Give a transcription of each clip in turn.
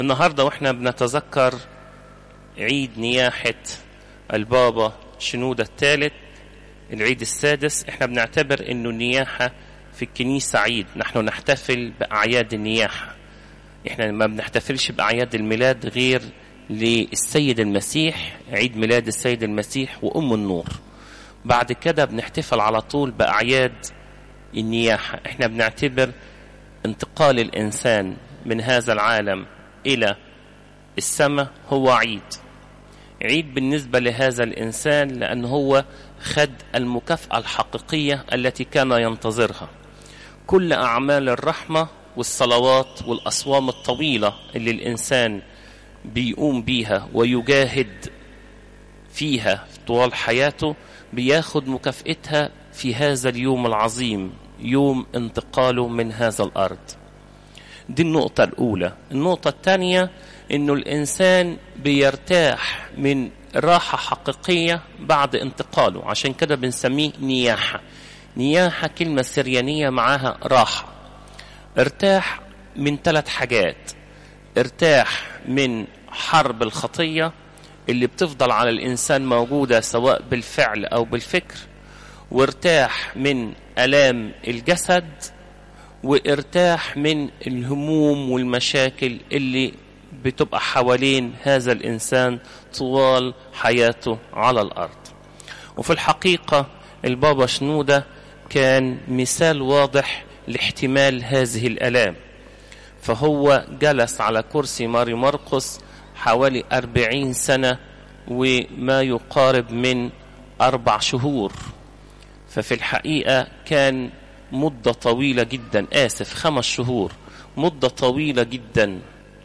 النهاردة واحنا بنتذكر عيد نياحة البابا شنودة الثالث العيد السادس احنا بنعتبر انه النياحة في الكنيسة عيد نحن نحتفل بأعياد النياحة احنا ما بنحتفلش بأعياد الميلاد غير للسيد المسيح عيد ميلاد السيد المسيح وأم النور بعد كده بنحتفل على طول بأعياد النياحة احنا بنعتبر انتقال الإنسان من هذا العالم إلى السماء هو عيد عيد بالنسبة لهذا الإنسان لأن هو خد المكافأة الحقيقية التي كان ينتظرها كل أعمال الرحمة والصلوات والأصوام الطويلة اللي الإنسان بيقوم بيها ويجاهد فيها طوال حياته بياخد مكافئتها في هذا اليوم العظيم يوم انتقاله من هذا الأرض دي النقطة الأولى النقطة الثانية إنه الإنسان بيرتاح من راحة حقيقية بعد انتقاله عشان كده بنسميه نياحة نياحة كلمة سريانية معاها راحة ارتاح من ثلاث حاجات ارتاح من حرب الخطية اللي بتفضل على الإنسان موجودة سواء بالفعل أو بالفكر وارتاح من ألام الجسد وارتاح من الهموم والمشاكل اللي بتبقى حوالين هذا الإنسان طوال حياته على الأرض وفي الحقيقة البابا شنودة كان مثال واضح لاحتمال هذه الألام فهو جلس على كرسي ماري مرقس حوالي أربعين سنة وما يقارب من أربع شهور ففي الحقيقة كان مدة طويلة جدا آسف خمس شهور مدة طويلة جدا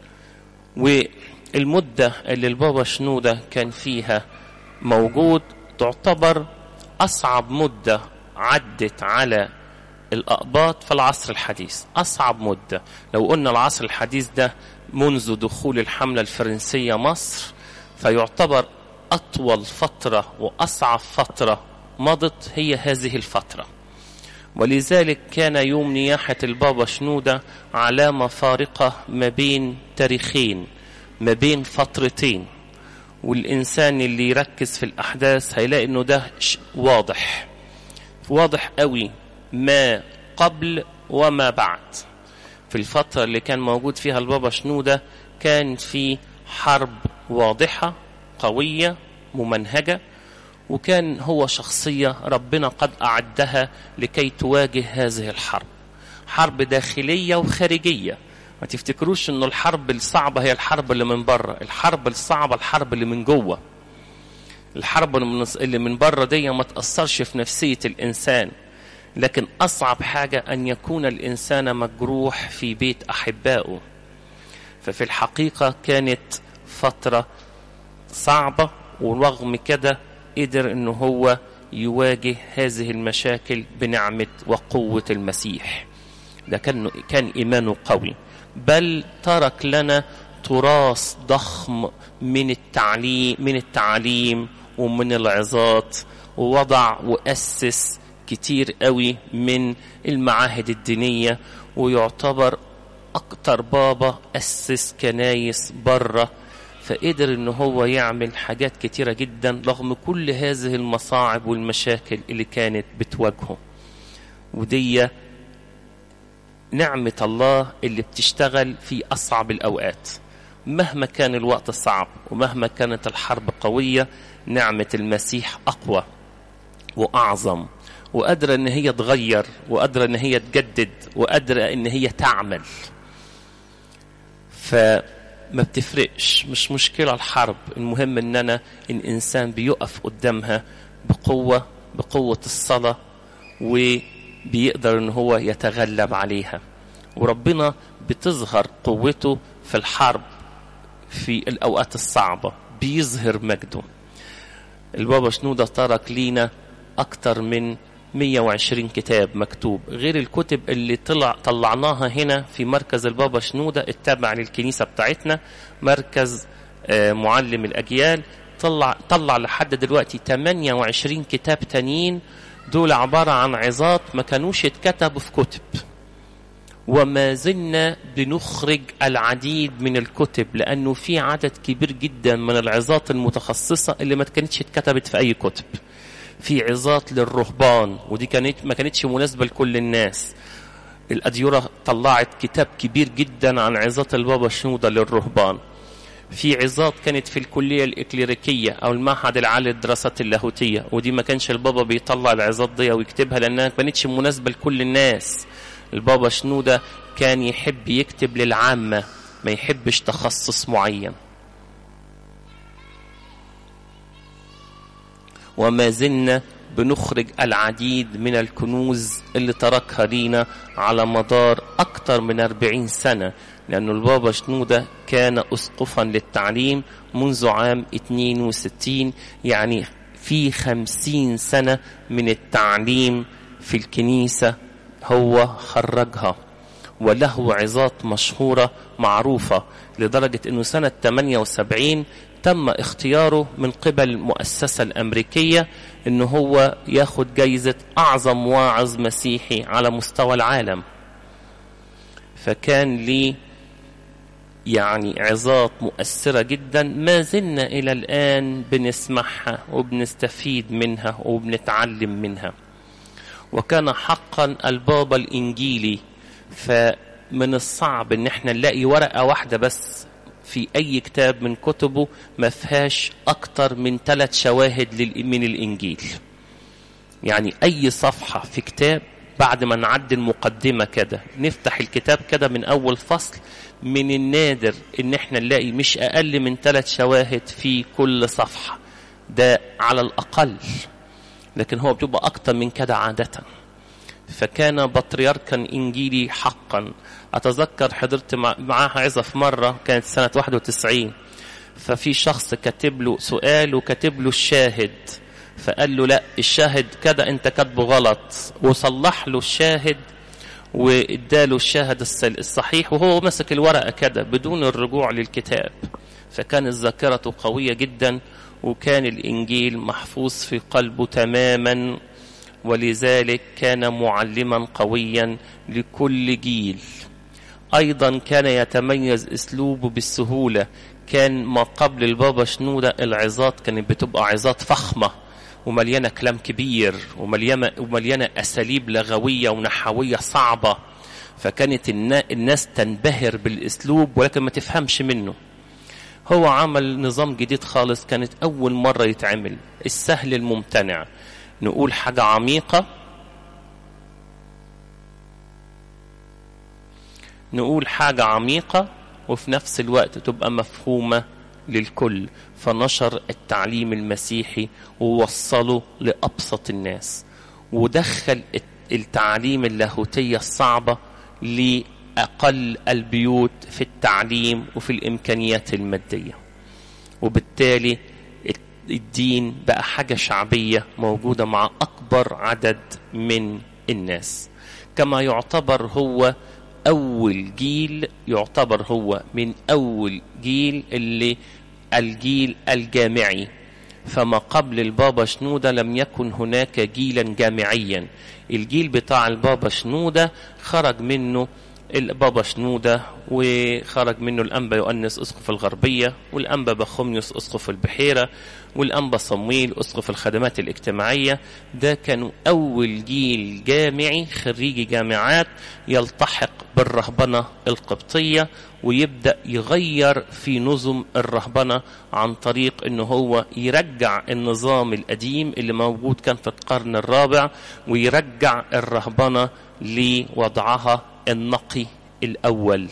والمدة اللي البابا شنودة كان فيها موجود تعتبر أصعب مدة عدت على الأقباط في العصر الحديث أصعب مدة لو قلنا العصر الحديث ده منذ دخول الحملة الفرنسية مصر فيعتبر أطول فترة وأصعب فترة مضت هي هذه الفترة ولذلك كان يوم نياحة البابا شنودة علامة فارقة ما بين تاريخين ما بين فترتين والإنسان اللي يركز في الأحداث هيلاقي إنه ده واضح واضح قوي ما قبل وما بعد في الفترة اللي كان موجود فيها البابا شنودة كان في حرب واضحة قوية ممنهجة وكان هو شخصية ربنا قد أعدها لكي تواجه هذه الحرب حرب داخلية وخارجية ما تفتكروش انه الحرب الصعبة هي الحرب اللي من بره الحرب الصعبة الحرب اللي من جوه الحرب اللي من بره دي ما تأثرش في نفسية الإنسان لكن أصعب حاجة أن يكون الإنسان مجروح في بيت أحبائه ففي الحقيقة كانت فترة صعبة ورغم كده قدر أنه هو يواجه هذه المشاكل بنعمة وقوة المسيح ده كان كان إيمانه قوي بل ترك لنا تراث ضخم من التعليم من التعليم ومن العظات ووضع وأسس كتير قوي من المعاهد الدينية ويعتبر أكتر بابا أسس كنايس بره فقدر ان هو يعمل حاجات كتيرة جدا رغم كل هذه المصاعب والمشاكل اللي كانت بتواجهه ودي نعمة الله اللي بتشتغل في أصعب الأوقات مهما كان الوقت صعب ومهما كانت الحرب قوية نعمة المسيح أقوى وأعظم وقادرة إن هي تغير وقادرة إن هي تجدد وقادرة إن هي تعمل فما بتفرقش مش مشكلة الحرب المهم إن أنا الإنسان بيقف قدامها بقوة بقوة الصلاة وبيقدر إن هو يتغلب عليها وربنا بتظهر قوته في الحرب في الأوقات الصعبة بيظهر مجده البابا شنودة ترك لينا أكتر من 120 كتاب مكتوب غير الكتب اللي طلع طلعناها هنا في مركز البابا شنودة التابع للكنيسة بتاعتنا مركز معلم الأجيال طلع طلع لحد دلوقتي 28 كتاب تانيين دول عبارة عن عظات ما كانوش اتكتبوا في كتب وما زلنا بنخرج العديد من الكتب لأنه في عدد كبير جدا من العظات المتخصصة اللي ما كانتش اتكتبت في أي كتب في عظات للرهبان ودي كانت ما كانتش مناسبة لكل الناس الأديرة طلعت كتاب كبير جدا عن عظات البابا شنودة للرهبان في عظات كانت في الكلية الإكليريكية أو المعهد العالي للدراسات اللاهوتية ودي ما كانش البابا بيطلع العظات دي ويكتبها لأنها ما كانتش مناسبة لكل الناس البابا شنودة كان يحب يكتب للعامة ما يحبش تخصص معين وما زلنا بنخرج العديد من الكنوز اللي تركها لينا على مدار أكثر من أربعين سنة لأن البابا شنودة كان أسقفا للتعليم منذ عام 62 يعني في خمسين سنة من التعليم في الكنيسة هو خرجها وله عظات مشهورة معروفة لدرجة أنه سنة 78 تم اختياره من قبل المؤسسة الأمريكية أنه هو ياخد جايزة أعظم واعظ مسيحي على مستوى العالم فكان لي يعني عظات مؤثرة جدا ما زلنا إلى الآن بنسمعها وبنستفيد منها وبنتعلم منها وكان حقا البابا الإنجيلي فمن الصعب ان احنا نلاقي ورقة واحدة بس في أي كتاب من كتبه ما فيهاش أكتر من ثلاث شواهد من الإنجيل يعني أي صفحة في كتاب بعد ما نعدي المقدمة كده نفتح الكتاب كده من أول فصل من النادر إن احنا نلاقي مش أقل من ثلاث شواهد في كل صفحة ده على الأقل لكن هو بتبقى أكتر من كده عادةً فكان بطريركا إنجيلي حقا أتذكر حضرت معاها عظة في مرة كانت سنة 91 ففي شخص كاتب له سؤال وكاتب له الشاهد فقال له لا الشاهد كده انت كاتبه غلط وصلح له الشاهد واداله الشاهد الصحيح وهو مسك الورقة كده بدون الرجوع للكتاب فكانت ذاكرته قوية جدا وكان الإنجيل محفوظ في قلبه تماما ولذلك كان معلما قويا لكل جيل ايضا كان يتميز اسلوبه بالسهوله كان ما قبل البابا شنوده العظات كانت بتبقى عظات فخمه ومليانه كلام كبير ومليانه ومليانه اساليب لغويه ونحويه صعبه فكانت الناس تنبهر بالاسلوب ولكن ما تفهمش منه هو عمل نظام جديد خالص كانت اول مره يتعمل السهل الممتنع نقول حاجة عميقة نقول حاجة عميقة وفي نفس الوقت تبقى مفهومة للكل فنشر التعليم المسيحي ووصله لأبسط الناس ودخل التعليم اللاهوتية الصعبة لأقل البيوت في التعليم وفي الإمكانيات المادية وبالتالي الدين بقى حاجة شعبية موجودة مع أكبر عدد من الناس كما يعتبر هو أول جيل يعتبر هو من أول جيل اللي الجيل الجامعي فما قبل البابا شنودة لم يكن هناك جيلا جامعيا الجيل بتاع البابا شنودة خرج منه البابا شنودة وخرج منه الأنبا يؤنس أسقف الغربية والأنبا بخوميوس أسقف البحيرة والأنبا صمويل أسقف الخدمات الاجتماعية ده كانوا أول جيل جامعي خريجي جامعات يلتحق بالرهبنة القبطية ويبدأ يغير في نظم الرهبنة عن طريق أنه هو يرجع النظام القديم اللي موجود كان في القرن الرابع ويرجع الرهبنة لوضعها النقي الأول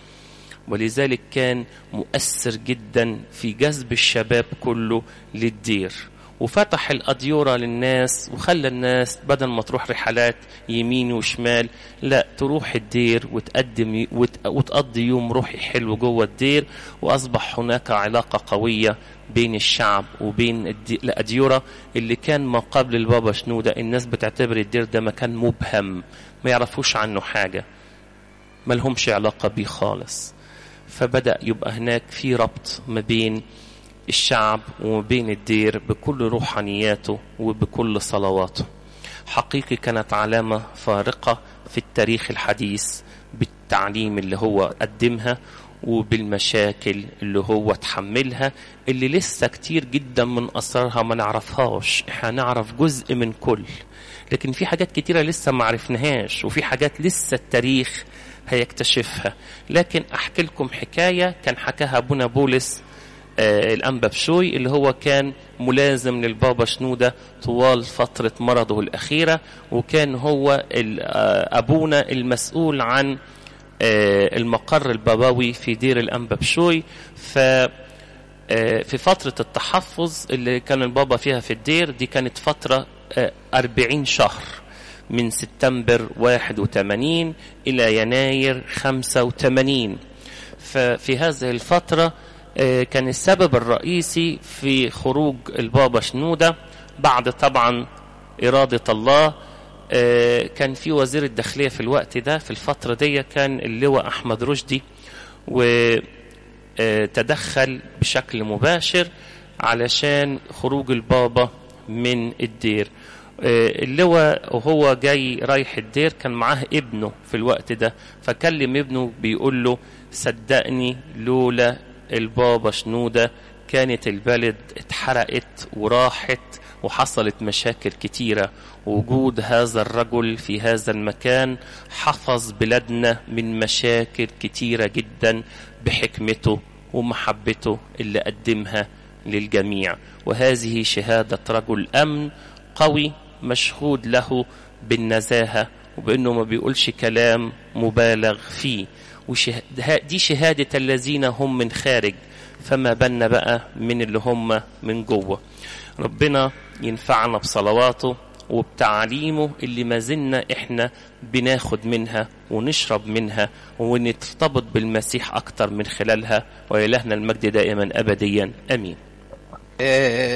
ولذلك كان مؤثر جدا في جذب الشباب كله للدير وفتح الأديرة للناس وخلى الناس بدل ما تروح رحلات يمين وشمال لا تروح الدير وتقدم وت... وتقضي يوم روحي حلو جوه الدير وأصبح هناك علاقة قوية بين الشعب وبين الدي... الأديرة اللي كان ما قبل البابا شنودة الناس بتعتبر الدير ده مكان مبهم ما يعرفوش عنه حاجة ما لهمش علاقة بيه خالص فبدأ يبقى هناك في ربط ما بين الشعب وما بين الدير بكل روحانياته وبكل صلواته حقيقي كانت علامة فارقة في التاريخ الحديث بالتعليم اللي هو قدمها وبالمشاكل اللي هو تحملها اللي لسه كتير جدا من أسرارها ما نعرفهاش احنا نعرف جزء من كل لكن في حاجات كتيرة لسه ما عرفناهاش وفي حاجات لسه التاريخ هيكتشفها لكن أحكي لكم حكاية كان حكاها أبونا بولس آه الأنبا بشوي اللي هو كان ملازم للبابا شنودة طوال فترة مرضه الأخيرة وكان هو آه أبونا المسؤول عن آه المقر البابوي في دير الأنبا بشوي ف في فترة التحفظ اللي كان البابا فيها في الدير دي كانت فترة أربعين شهر من سبتمبر 81 إلى يناير 85 ففي هذه الفترة كان السبب الرئيسي في خروج البابا شنودة بعد طبعا إرادة الله كان في وزير الداخلية في الوقت ده في الفترة دي كان اللواء أحمد رشدي وتدخل بشكل مباشر علشان خروج البابا من الدير اللواء وهو جاي رايح الدير كان معاه ابنه في الوقت ده فكلم ابنه بيقول له صدقني لولا البابا شنودة كانت البلد اتحرقت وراحت وحصلت مشاكل كتيرة وجود هذا الرجل في هذا المكان حفظ بلادنا من مشاكل كتيرة جدا بحكمته ومحبته اللي قدمها للجميع وهذه شهادة رجل أمن قوي مشهود له بالنزاهة وبأنه ما بيقولش كلام مبالغ فيه وشهد... دي شهادة الذين هم من خارج فما بالنا بقى من اللي هم من جوه ربنا ينفعنا بصلواته وبتعليمه اللي ما زلنا احنا بناخد منها ونشرب منها ونرتبط بالمسيح اكتر من خلالها وإلهنا المجد دائما ابديا امين